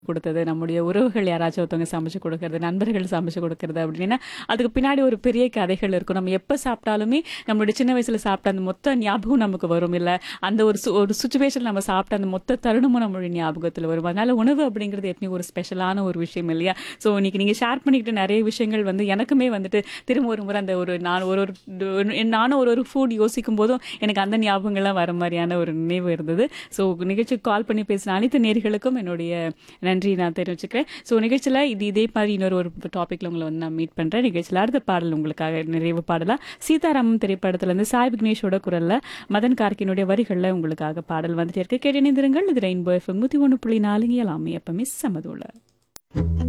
கொடுத்தது நம்முடைய உறவுகள் யாராச்சும் ஒருத்தவங்க சமைச்சு கொடுக்கறது நண்பர்கள் சமைச்சு கொடுக்கறது அப்படின்னா அதுக்கு பின்னாடி ஒரு பெரிய கதைகள் இருக்கும் நம்ம எப்போ சாப்பிட்டாலுமே நம்மளுடைய சின்ன வயசுல சாப்பிட்ட அந்த மொத்த ஞாபகம் நமக்கு வரும் இல்ல அந்த ஒரு சு- ஒரு சுச்சுவேஷன் நம்ம சாப்பிட்ட அந்த மொத்த தருணமும் நம்மளுடைய ஞாபகத்தில் வரும் அதனால உணவு அப்படிங்கிறது எப்பயும் ஒரு ஸ்பெஷலான ஒரு விஷயம் இல்லையா ஸோ இன்னைக்கு நீங்க ஷேர் பண்ணிக்கிட்ட நிறைய விஷயங்கள் வந்து எனக்குமே வந்துட்டு திரும்ப ஒரு முறை அந்த ஒரு நான் ஒரு ஒரு நானும் ஒரு ஒரு ஃபுட் யோசிக்கும் போதும் எனக்கு அந்த ஞாபகங்கள்லாம் வர மாதிரியான ஒரு நினைவு இருந்தது ஸோ நிகழ்ச்சிக்கு கால் பண்ணி பேசின அனைத்து நேர்களுக்கும் என்னுடைய நன்றி நான் தெரிவிச்சுக்கிறேன் ஸோ நிகழ்ச்சியில் இது இதே மாதிரி இன்னொரு ஒரு டாப்பிக்கில் உங்களை வந்து நான் மீட் பண்ணுறேன் நிகழ்ச்சியில் அடுத்த பாடல் உங்களுக்காக நிறைவு பாடலாம் சீதாராமன் திரைப்படத்துலேருந்து சாய் விக்னேஷோட குரலில் மதன் கார்கினுடைய வரிகளில் உங்களுக்காக பாடல் வந்துட்டே இருக்கு கேட்டு இணைந்திருங்கள் இது ரெயின்போ எஃப்எம் நூற்றி ஒன்று புள்ளி நாலுங்க எல்லாமே எப்பவுமே சமதுள்ள